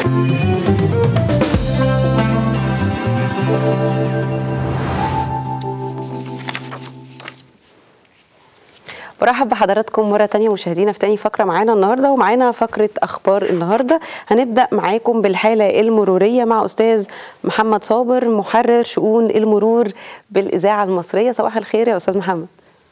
برحب بحضراتكم مرة تانية مشاهدينا في تاني فقرة معانا النهاردة ومعانا فقرة أخبار النهاردة هنبدأ معاكم بالحالة المرورية مع أستاذ محمد صابر محرر شؤون المرور بالإذاعة المصرية صباح الخير يا أستاذ محمد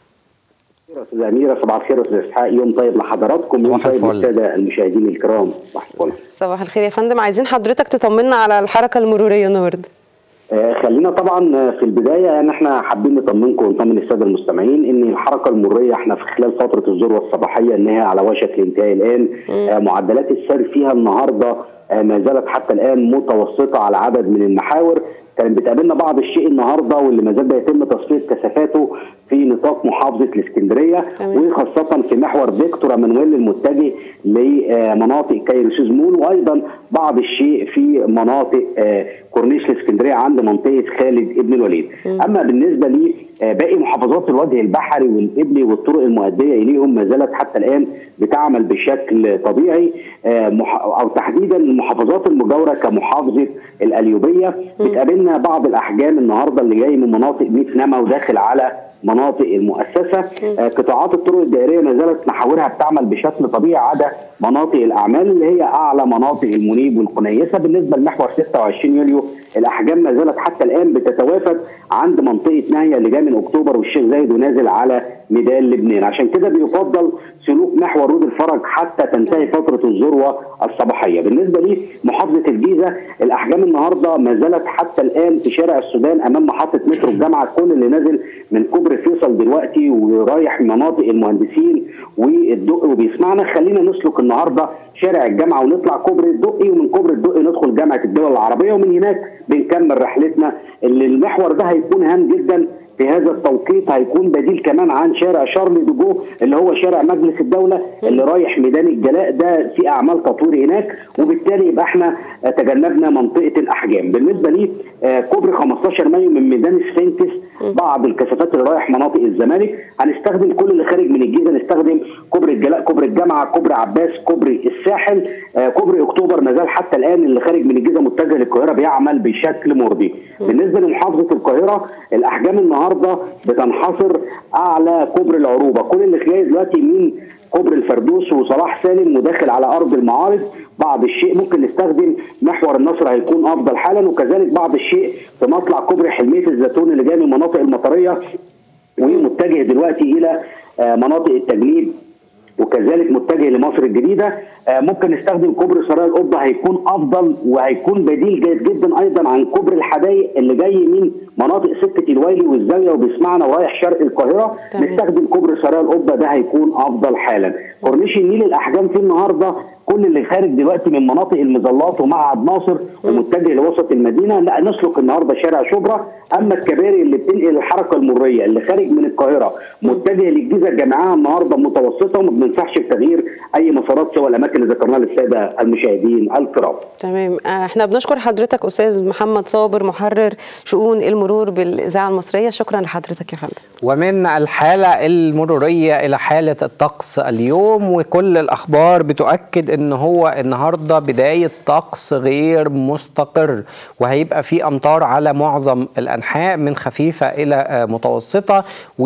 استاذ اميره صباح الخير استاذ اسحاق يوم طيب لحضراتكم يوم طيب للساده المشاهدين الكرام صباح الفل صباح الخير يا فندم عايزين حضرتك تطمنا على الحركه المروريه النهارده آه خلينا طبعا في البدايه ان احنا حابين نطمنكم ونطمن الساده المستمعين ان الحركه المروريه احنا في خلال فتره الذروه الصباحيه ان هي على وشك الانتهاء الان آه معدلات السير فيها النهارده آه ما زالت حتى الان متوسطه على عدد من المحاور كان بتقابلنا بعض الشيء النهارده واللي ما زال بيتم تصفيه كثافاته في نطاق محافظه الاسكندريه وخاصه في محور فيكتور مانويل المتجه لمناطق كايروسيز مول وايضا بعض الشيء في مناطق كورنيش الاسكندريه عند منطقه خالد ابن الوليد. اما بالنسبه لي باقي محافظات الوجه البحري والابلي والطرق المؤديه اليهم ما زالت حتى الان بتعمل بشكل طبيعي او تحديدا المحافظات المجاوره كمحافظه القليوبيه بتقابلنا بعض الاحجام النهارده اللي جاي من مناطق ميت نما وداخل على مناطق المؤسسه آه قطاعات الطرق الدائريه ما زالت محاورها بتعمل بشكل طبيعي عدا مناطق الاعمال اللي هي اعلى مناطق المنيب والقنيسه بالنسبه لمحور 26 يوليو الاحجام ما زالت حتى الان بتتوافد عند منطقه ناهيه اللي جاي من اكتوبر والشيخ زايد ونازل على ميدان لبنان عشان كده بيفضل سلوك محور رود الفرج حتى تنتهي فتره الذروه الصباحيه بالنسبه لي محافظه الجيزه الاحجام النهارده ما زالت حتى الان في شارع السودان امام محطه مترو الجامعه كل اللي نازل من كوبري فيصل دلوقتي ورايح مناطق المهندسين والدق وبيسمعنا خلينا نسلك النهارده شارع الجامعه ونطلع كوبري الدقي ومن كوبري الدقي ندخل جامعه الدول العربيه ومن هناك بنكمل رحلتنا اللي المحور ده هيكون هام جدا في هذا التوقيت هيكون بديل كمان عن شارع شارل دوجو اللي هو شارع مجلس الدوله اللي رايح ميدان الجلاء ده في اعمال تطوير هناك وبالتالي يبقى احنا تجنبنا منطقه الاحجام بالنسبه لي كوبري 15 مايو من ميدان سفنكس بعض الكثافات اللي رايح مناطق الزمالك هنستخدم كل اللي خارج من الجيزه نستخدم كوبري الجلاء كوبري الجامعه كوبري عباس كوبري الساحل كوبري اكتوبر ما زال حتى الان اللي خارج من الجيزه متجه للقاهره بيعمل بشكل مرضي بالنسبه لمحافظه القاهره الاحجام النهارده بتنحصر اعلى كوبري العروبه كل اللي جاي دلوقتي من كوبري الفردوس وصلاح سالم وداخل على ارض المعارض بعض الشيء ممكن نستخدم محور النصر هيكون افضل حالا وكذلك بعض الشيء في مطلع كوبري حلميه الزيتون اللي جاي من المناطق المطريه ومتجه دلوقتي الى مناطق التجنيد وكذلك متجه لمصر الجديده ممكن نستخدم كوبري سرايا القبه هيكون افضل وهيكون بديل جيد جدا ايضا عن كوبري الحدائق اللي جاي من مناطق سكه الويلي والزاويه وبيسمعنا ورايح شرق القاهره طيب. نستخدم كوبري سرايا القبه ده هيكون افضل حالا كورنيش النيل الاحجام فيه النهارده كل اللي خارج دلوقتي من مناطق المظلات ومعهد ناصر ومتجه لوسط المدينه لا نسلك النهارده شارع شبرا اما الكباري اللي بتنقل الحركه المريه اللي خارج من القاهره متجه للجيزه جامعها النهارده متوسطه وما بننصحش بتغيير اي مسارات سوى الاماكن اللي ذكرناها للساده المشاهدين الكرام. تمام احنا بنشكر حضرتك استاذ محمد صابر محرر شؤون المرور بالاذاعه المصريه شكرا لحضرتك يا فندم. ومن الحاله المروريه الى حاله الطقس اليوم وكل الاخبار بتؤكد ان هو النهارده بدايه طقس غير مستقر وهيبقى في امطار على معظم الانحاء من خفيفه الى متوسطه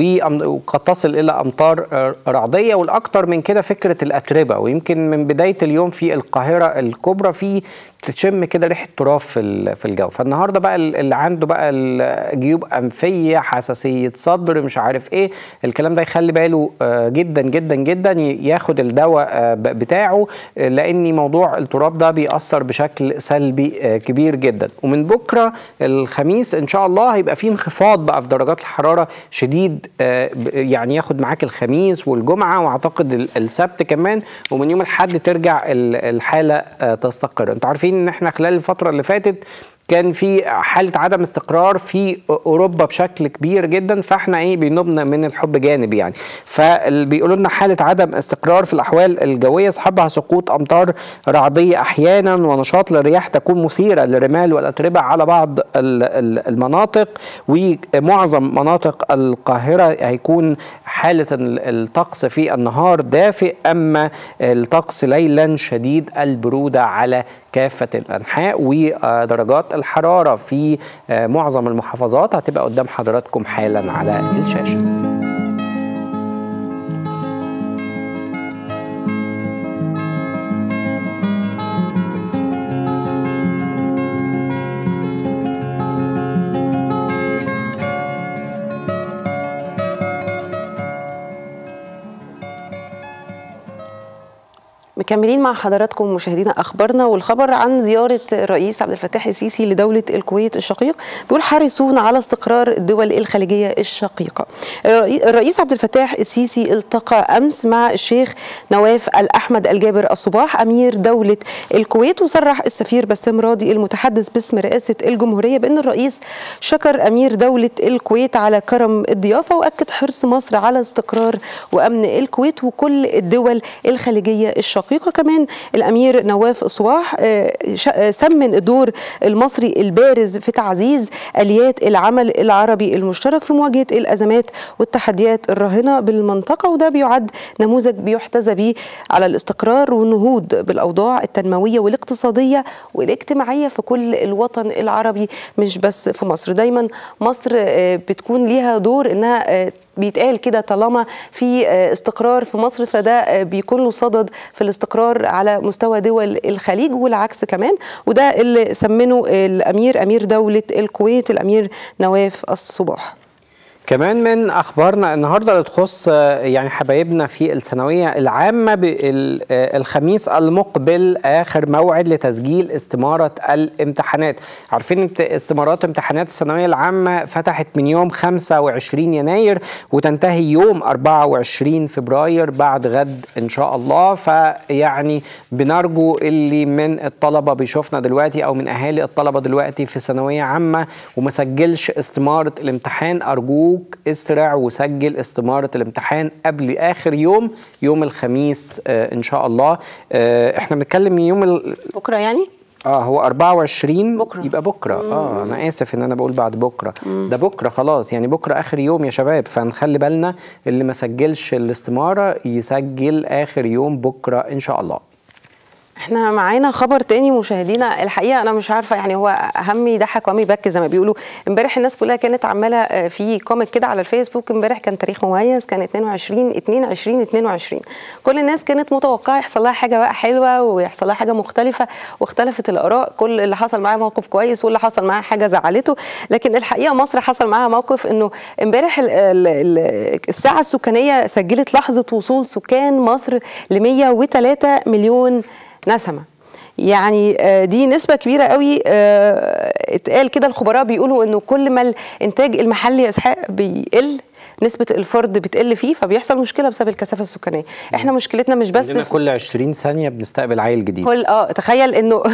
وقد تصل الى امطار رعديه والاكثر من كده فكره الاتربه ويمكن من بدايه اليوم في القاهره الكبرى في تشم كده ريحه تراب في في الجو فالنهارده بقى اللي عنده بقى جيوب انفيه حساسيه صدر مش عارف ايه الكلام ده يخلي باله جدا جدا جدا ياخد الدواء بتاعه لان موضوع التراب ده بيأثر بشكل سلبي كبير جدا ومن بكره الخميس ان شاء الله هيبقى في انخفاض بقى في درجات الحراره شديد يعني ياخد معاك الخميس والجمعه واعتقد السبت كمان ومن يوم الاحد ترجع الحاله تستقر انتوا عارفين ان احنا خلال الفتره اللي فاتت كان في حاله عدم استقرار في اوروبا بشكل كبير جدا فاحنا ايه بينوبنا من الحب جانب يعني فبيقولوا لنا حاله عدم استقرار في الاحوال الجويه صحبها سقوط امطار رعديه احيانا ونشاط للرياح تكون مثيره للرمال والاتربه على بعض المناطق ومعظم مناطق القاهره هيكون حاله الطقس في النهار دافئ اما الطقس ليلا شديد البروده على كافه الانحاء ودرجات الحراره في آه، معظم المحافظات هتبقى قدام حضراتكم حالا على الشاشه مكملين مع حضراتكم مشاهدينا اخبارنا والخبر عن زياره الرئيس عبد الفتاح السيسي لدوله الكويت الشقيق بيقول حريصون على استقرار الدول الخليجيه الشقيقه. الرئي- الرئيس عبد الفتاح السيسي التقى امس مع الشيخ نواف الاحمد الجابر الصباح امير دوله الكويت وصرح السفير بسام راضي المتحدث باسم رئاسه الجمهوريه بان الرئيس شكر امير دوله الكويت على كرم الضيافه واكد حرص مصر على استقرار وامن الكويت وكل الدول الخليجيه الشقيقه كمان الامير نواف صواح آه، ش- آه، سمن الدور المصري البارز في تعزيز اليات العمل العربي المشترك في مواجهه الازمات والتحديات الراهنه بالمنطقه وده بيعد نموذج بيحتذى به على الاستقرار والنهوض بالاوضاع التنمويه والاقتصاديه والاجتماعيه في كل الوطن العربي مش بس في مصر دايما مصر آه، بتكون ليها دور انها آه، بيتقال كده طالما في آه، استقرار في مصر فده آه، بيكون له صدد في الاستقرار على مستوى دول الخليج والعكس كمان وده اللي سمنه الامير امير دوله الكويت الامير نواف الصباح كمان من اخبارنا النهارده اللي تخص آه، يعني حبايبنا في الثانويه العامه بال- آه، الخميس المقبل اخر موعد لتسجيل استماره الامتحانات عارفين امت- استمارات امتحانات الثانويه العامه فتحت من يوم 25 يناير وتنتهي يوم 24 فبراير بعد غد ان شاء الله فيعني بنرجو اللي من الطلبه بيشوفنا دلوقتي او من اهالي الطلبه دلوقتي في ثانويه عامه وما سجلش استماره الامتحان ارجوك اسرع وسجل استماره الامتحان قبل اخر يوم يوم الخميس آه ان شاء الله آه احنا بنتكلم يوم ال... بكره يعني اه هو 24 بكرة. يبقى بكره اه انا اسف ان انا بقول بعد بكره ده بكره خلاص يعني بكره اخر يوم يا شباب فنخلي بالنا اللي ما سجلش الاستماره يسجل اخر يوم بكره ان شاء الله احنا معانا خبر تاني مشاهدينا الحقيقه انا مش عارفه يعني هو اهم يضحك وهم يبكي زي ما بيقولوا امبارح الناس كلها كانت عماله آه، في كوميك كده على الفيسبوك امبارح كان تاريخ مميز كان 22 22 22 كل الناس كانت متوقعه يحصل لها حاجه بقى حلوه ويحصل لها حاجه مختلفه واختلفت الاراء كل اللي حصل معاه موقف كويس واللي حصل معاه حاجه زعلته لكن الحقيقه مصر حصل معاها موقف انه امبارح ال- ال- ال- الساعه السكانيه سجلت لحظه وصول سكان مصر ل 103 مليون نسمه يعني آه، دي نسبة كبيرة قوي آه، اتقال كده الخبراء بيقولوا انه كل ما الانتاج المحلي يا اسحاق بيقل نسبة الفرد بتقل فيه فبيحصل مشكلة بسبب الكثافة السكانية احنا مشكلتنا مش بس عندنا في كل 20 ثانيه بنستقبل عيل جديد كل اه تخيل انه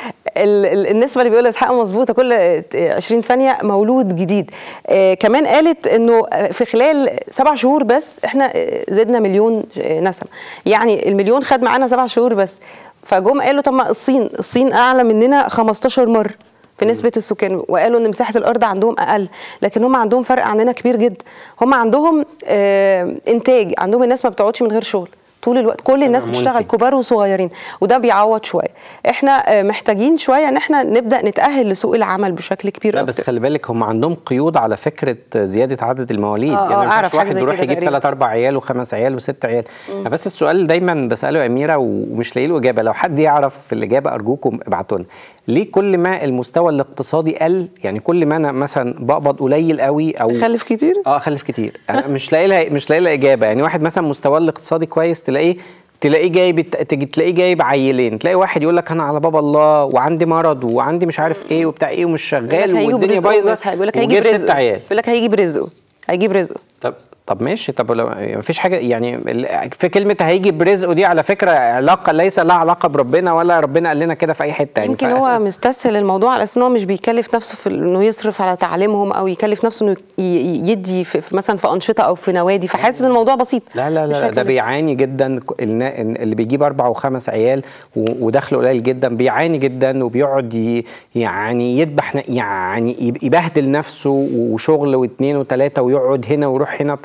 ال- ال- النسبه اللي بيقولها اسحاق مظبوطه كل 20 ثانيه مولود جديد آه كمان قالت انه في خلال سبع شهور بس احنا آه، زدنا مليون آه، نسمه يعني المليون خد معانا سبع شهور بس فجم قالوا طب ما الصين الصين اعلى مننا 15 مره في نسبة السكان وقالوا ان مساحة الارض عندهم اقل لكن هم عندهم فرق عننا كبير جدا هم عندهم آه انتاج عندهم الناس ما بتقعدش من غير شغل طول الوقت كل الناس منتج. بتشتغل كبار وصغيرين وده بيعوض شويه احنا آه، محتاجين شويه ان احنا نبدا نتاهل لسوق العمل بشكل كبير لا أكتر. بس خلي بالك هم عندهم قيود على فكره زياده عدد المواليد آه، يعني آه، ما أعرف ينفعش حاجة واحد زي يروح كده يجيب تقريبا. ثلاث اربع عيال وخمس عيال وست عيال أنا بس السؤال دايما بساله يا اميره ومش لاقي له اجابه لو حد يعرف في الاجابه ارجوكم ابعتوا لنا ليه كل ما المستوى الاقتصادي قل يعني كل ما انا مثلا بقبض قليل قوي او خلف كتير اه خلف كتير انا مش لاقي لها مش لاقي لها اجابه يعني واحد مثلا مستواه الاقتصادي كويس تلاقيه تلاقيه جايب تجي تلاقيه جايب عيلين تلاقي واحد يقول لك انا على باب الله وعندي مرض وعندي مش عارف ايه وبتاع ايه ومش شغال والدنيا بايظه بيقول لك هيجي وجايب ست برزقه عيال بيقول لك هيجي برزقه هيجيب رزقه طب طب ماشي طب لو مفيش حاجه يعني ال- في كلمه هيجي برزقه دي على فكره علاقه ليس لها علاقه بربنا ولا ربنا قال لنا كده في اي حته يعني يمكن ف- هو مستسهل الموضوع على اساس ان هو مش بيكلف نفسه في انه يصرف على تعليمهم او يكلف نفسه انه ي- ي- يدي في في مثلا في انشطه او في نوادي فحاسس ان الموضوع بسيط لا لا مش لا ده هيكلف. بيعاني جدا ك- النا- اللي بيجيب اربع وخمس عيال و- ودخله قليل جدا بيعاني جدا وبيقعد ي- يعني يذبح ن- يعني يب- يبهدل نفسه وشغل واثنين وثلاثه ويقعد هنا ويروح هنا بتاع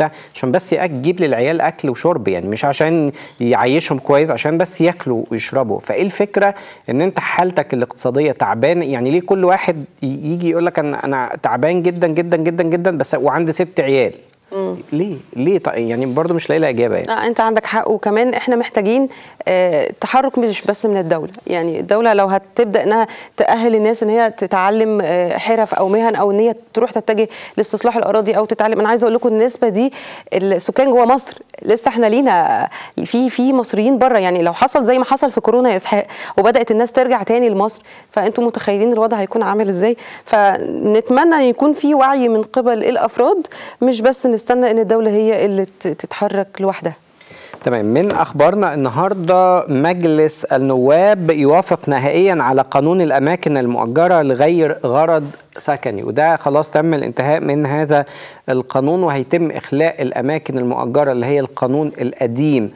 ده عشان بس يجيب للعيال اكل وشرب يعني مش عشان يعيشهم كويس عشان بس ياكلوا ويشربوا فايه الفكره ان انت حالتك الاقتصاديه تعبان يعني ليه كل واحد يجي يقول لك انا انا تعبان جدا جدا جدا جدا بس وعندي ست عيال ليه ليه طيب يعني برضه مش لاقي لها اجابه يعني لا انت عندك حق وكمان احنا محتاجين آه تحرك مش بس من الدوله يعني الدوله لو هتبدا انها تاهل الناس ان هي تتعلم آه حرف او مهن او ان هي تروح تتجه لاستصلاح الاراضي او تتعلم انا عايزه اقول لكم النسبه دي السكان جوه مصر لسه احنا لينا في في مصريين بره يعني لو حصل زي ما حصل في كورونا يا اسحاق وبدات الناس ترجع تاني لمصر فانتم متخيلين الوضع هيكون عامل ازاي فنتمنى ان يكون في وعي من قبل الافراد مش بس نستنى ان الدوله هي اللي تتحرك لوحدها تمام من اخبارنا النهارده مجلس النواب يوافق نهائيا على قانون الاماكن المؤجره لغير غرض سكني وده خلاص تم الانتهاء من هذا القانون وهيتم اخلاء الاماكن المؤجره اللي هي القانون القديم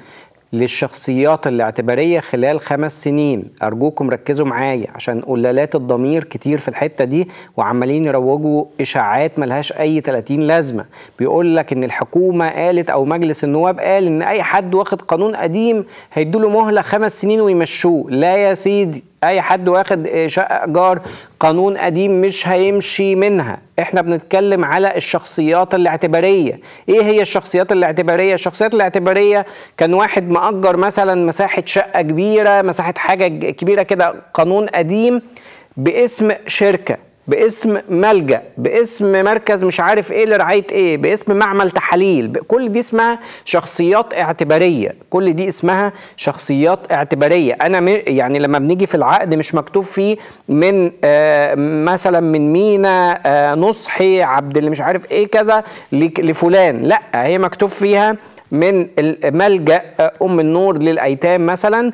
للشخصيات الاعتباريه خلال خمس سنين ارجوكم ركزوا معايا عشان قلالات الضمير كتير في الحته دي وعمالين يروجوا اشاعات ملهاش اي 30 لازمه بيقول لك ان الحكومه قالت او مجلس النواب قال ان اي حد واخد قانون قديم هيدوا له مهله خمس سنين ويمشوه لا يا سيدي اي حد واخد شقه ايجار قانون قديم مش هيمشي منها احنا بنتكلم على الشخصيات الاعتباريه ايه هي الشخصيات الاعتباريه الشخصيات الاعتباريه كان واحد مأجر مثلا مساحه شقه كبيره مساحه حاجه كبيره كده قانون قديم باسم شركه باسم ملجا باسم مركز مش عارف ايه لرعايه ايه باسم معمل تحاليل كل دي اسمها شخصيات اعتباريه كل دي اسمها شخصيات اعتباريه انا يعني لما بنيجي في العقد مش مكتوب فيه من آه مثلا من مينا آه نصحي عبد اللي مش عارف ايه كذا لفلان لا هي مكتوب فيها من ملجا ام النور للايتام مثلا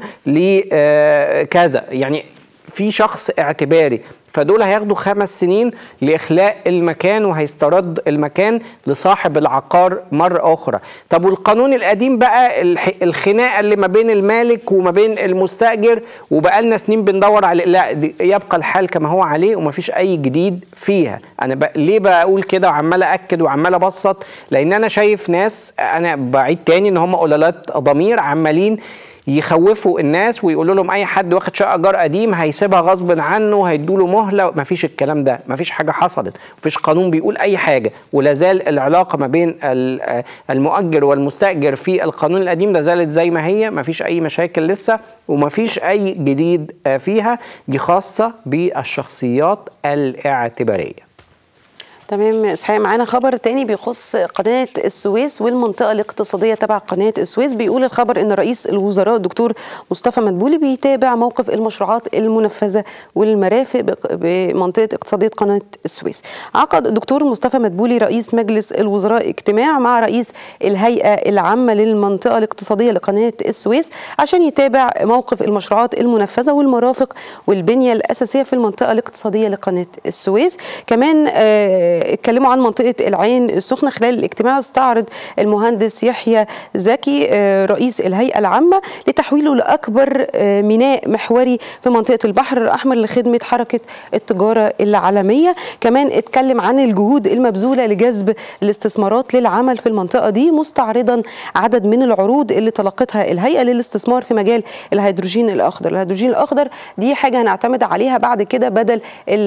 لكذا يعني في شخص اعتباري فدول هياخدوا خمس سنين لإخلاء المكان وهيسترد المكان لصاحب العقار مرة أخرى طب والقانون القديم بقى الخناقة اللي ما بين المالك وما بين المستأجر وبقى لنا سنين بندور على لا يبقى الحال كما هو عليه ومفيش أي جديد فيها أنا بقى ليه بقول كده وعمال أكد وعمال أبسط لأن أنا شايف ناس أنا بعيد تاني إن هم قلالات ضمير عمالين يخوفوا الناس ويقولوا لهم اي حد واخد شقه ايجار قديم هيسيبها غصب عنه هيدوا له مهله مفيش الكلام ده مفيش حاجه حصلت مفيش قانون بيقول اي حاجه ولا زال العلاقه ما بين المؤجر والمستاجر في القانون القديم لا زالت زي ما هي مفيش اي مشاكل لسه ومفيش اي جديد فيها دي خاصه بالشخصيات الاعتباريه تمام اسحاق معانا خبر تاني بيخص قناه السويس والمنطقه الاقتصاديه تبع قناه السويس بيقول الخبر ان رئيس الوزراء الدكتور مصطفى مدبولي بيتابع موقف المشروعات المنفذه والمرافق بمنطقه اقتصاديه قناه السويس عقد الدكتور مصطفى مدبولي رئيس مجلس الوزراء اجتماع مع رئيس الهيئه العامه للمنطقه الاقتصاديه لقناه السويس عشان يتابع موقف المشروعات المنفذه والمرافق والبنيه الاساسيه في المنطقه الاقتصاديه لقناه السويس كمان آه اتكلموا عن منطقه العين السخنه خلال الاجتماع استعرض المهندس يحيى زكي رئيس الهيئه العامه لتحويله لاكبر ميناء محوري في منطقه البحر الاحمر لخدمه حركه التجاره العالميه كمان اتكلم عن الجهود المبذوله لجذب الاستثمارات للعمل في المنطقه دي مستعرضا عدد من العروض اللي تلقتها الهيئه للاستثمار في مجال الهيدروجين الاخضر الهيدروجين الاخضر دي حاجه هنعتمد عليها بعد كده بدل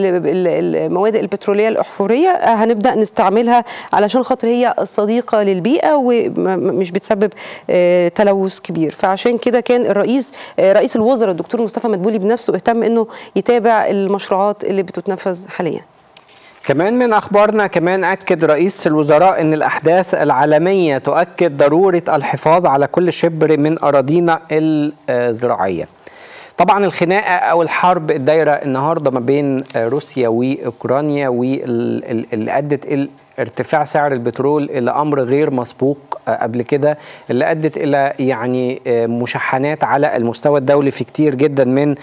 المواد البتروليه الاحفوريه هنبدا نستعملها علشان خاطر هي صديقه للبيئه ومش بتسبب تلوث كبير فعشان كده كان الرئيس رئيس الوزراء الدكتور مصطفى مدبولي بنفسه اهتم انه يتابع المشروعات اللي بتتنفذ حاليا كمان من اخبارنا كمان اكد رئيس الوزراء ان الاحداث العالميه تؤكد ضروره الحفاظ على كل شبر من اراضينا الزراعيه طبعا الخناقه او الحرب الدايره النهارده ما بين روسيا واوكرانيا واللي ادت الى ارتفاع سعر البترول الى امر غير مسبوق قبل كده اللي ادت الى يعني مشحنات على المستوى الدولي في كتير جدا من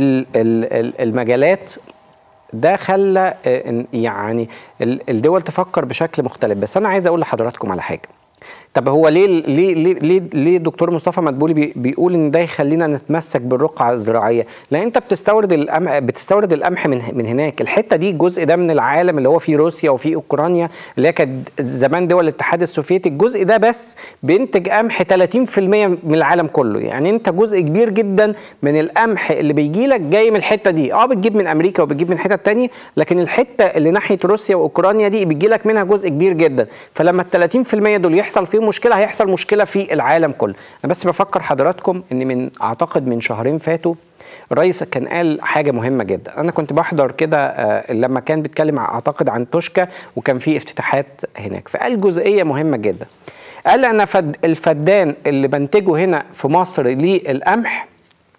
المجالات ده خلى يعني الدول تفكر بشكل مختلف بس انا عايز اقول لحضراتكم على حاجه طب هو ليه ليه ليه ليه, ليه دكتور مصطفى مدبولي بي بيقول ان ده يخلينا نتمسك بالرقعه الزراعيه؟ لان انت بتستورد القمح بتستورد القمح من من هناك، الحته دي جزء ده من العالم اللي هو فيه روسيا وفيه اوكرانيا اللي هي كانت زمان دول الاتحاد السوفيتي، الجزء ده بس بينتج قمح 30% من العالم كله، يعني انت جزء كبير جدا من القمح اللي بيجي لك جاي من الحته دي، اه بتجيب من امريكا وبتجيب من حتت تانية، لكن الحته اللي ناحيه روسيا واوكرانيا دي بيجي لك منها جزء كبير جدا، فلما ال 30% دول يحصل فيهم مشكله هيحصل مشكله في العالم كله انا بس بفكر حضراتكم ان من اعتقد من شهرين فاتوا الرئيس كان قال حاجه مهمه جدا انا كنت بحضر كده آه لما كان بيتكلم اعتقد عن توشكا وكان في افتتاحات هناك فقال جزئيه مهمه جدا قال انا فد الفدان اللي بنتجه هنا في مصر للقمح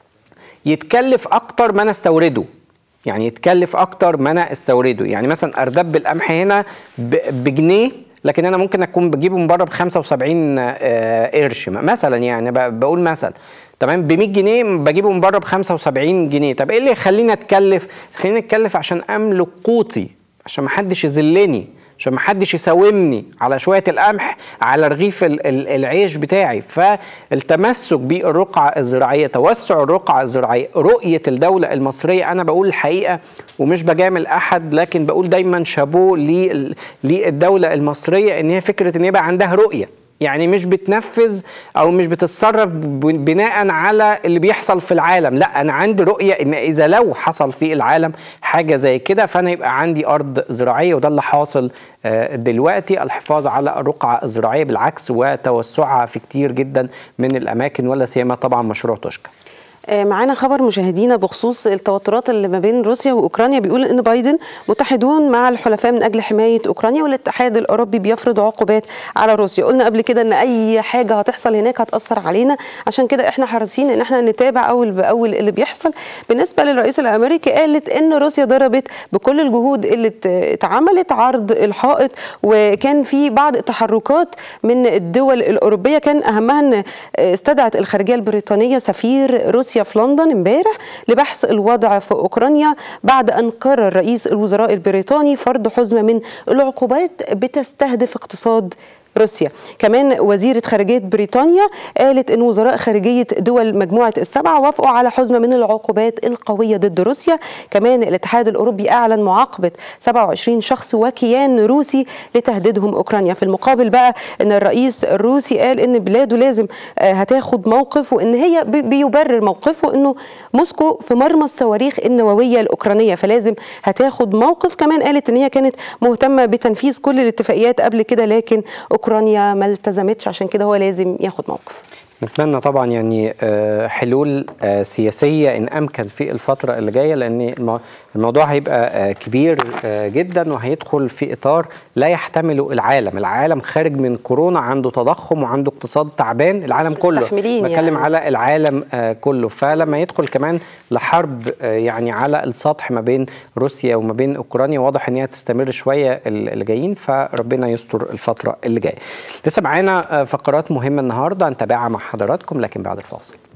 يتكلف اكتر ما انا استورده يعني يتكلف اكتر ما انا استورده يعني مثلا اردب القمح هنا بجنيه لكن انا ممكن اكون بجيبه من بره ب 75 قرش مثلا يعني بقول مثلا تمام ب 100 جنيه بجيبه من بره ب 75 جنيه طب ايه اللي يخليني اتكلف خليني اتكلف عشان املك قوتي عشان ما حدش يذلني عشان ما حدش يساومني على شويه القمح على رغيف العيش بتاعي فالتمسك بالرقعه الزراعيه توسع الرقعه الزراعيه رؤيه الدوله المصريه انا بقول الحقيقه ومش بجامل احد لكن بقول دايما شابوه للدوله المصريه ان هي فكره ان يبقى عندها رؤيه يعني مش بتنفذ او مش بتتصرف بناء على اللي بيحصل في العالم لا انا عندي رؤيه ان اذا لو حصل في العالم حاجه زي كده فانا يبقى عندي ارض زراعيه وده اللي حاصل دلوقتي الحفاظ على الرقعه الزراعيه بالعكس وتوسعها في كتير جدا من الاماكن ولا سيما طبعا مشروع توشكا معانا خبر مشاهدينا بخصوص التوترات اللي ما بين روسيا واوكرانيا بيقول ان بايدن متحدون مع الحلفاء من اجل حمايه اوكرانيا والاتحاد الاوروبي بيفرض عقوبات على روسيا قلنا قبل كده ان اي حاجه هتحصل هناك هتاثر علينا عشان كده احنا حريصين ان احنا نتابع اول باول اللي بيحصل بالنسبه للرئيس الامريكي قالت ان روسيا ضربت بكل الجهود اللي اتعملت عرض الحائط وكان في بعض التحركات من الدول الاوروبيه كان اهمها ان استدعت الخارجيه البريطانيه سفير روسيا في لندن امبارح لبحث الوضع في اوكرانيا بعد ان قرر رئيس الوزراء البريطاني فرض حزمه من العقوبات بتستهدف اقتصاد روسيا كمان وزيرة خارجية بريطانيا قالت أن وزراء خارجية دول مجموعة السبعة وافقوا على حزمة من العقوبات القوية ضد روسيا كمان الاتحاد الأوروبي أعلن معاقبة 27 شخص وكيان روسي لتهديدهم أوكرانيا في المقابل بقى أن الرئيس الروسي قال أن بلاده لازم هتاخد موقف وأن هي بيبرر موقفه أنه موسكو في مرمى الصواريخ النووية الأوكرانية فلازم هتاخد موقف كمان قالت أن هي كانت مهتمة بتنفيذ كل الاتفاقيات قبل كده لكن اوكرانيا ما التزمتش عشان كده هو لازم ياخد موقف نتمنى طبعا يعني حلول سياسيه ان امكن في الفتره اللي جايه لان الموضوع هيبقى كبير جدا وهيدخل في اطار لا يحتمله العالم، العالم خارج من كورونا عنده تضخم وعنده اقتصاد تعبان العالم كله بتكلم يعني. على العالم كله فلما يدخل كمان لحرب يعني على السطح ما بين روسيا وما بين اوكرانيا واضح ان هي تستمر شويه اللي جايين فربنا يستر الفتره اللي جايه. لسه معانا فقرات مهمه النهارده نتابعها مع حضراتكم لكن بعد الفاصل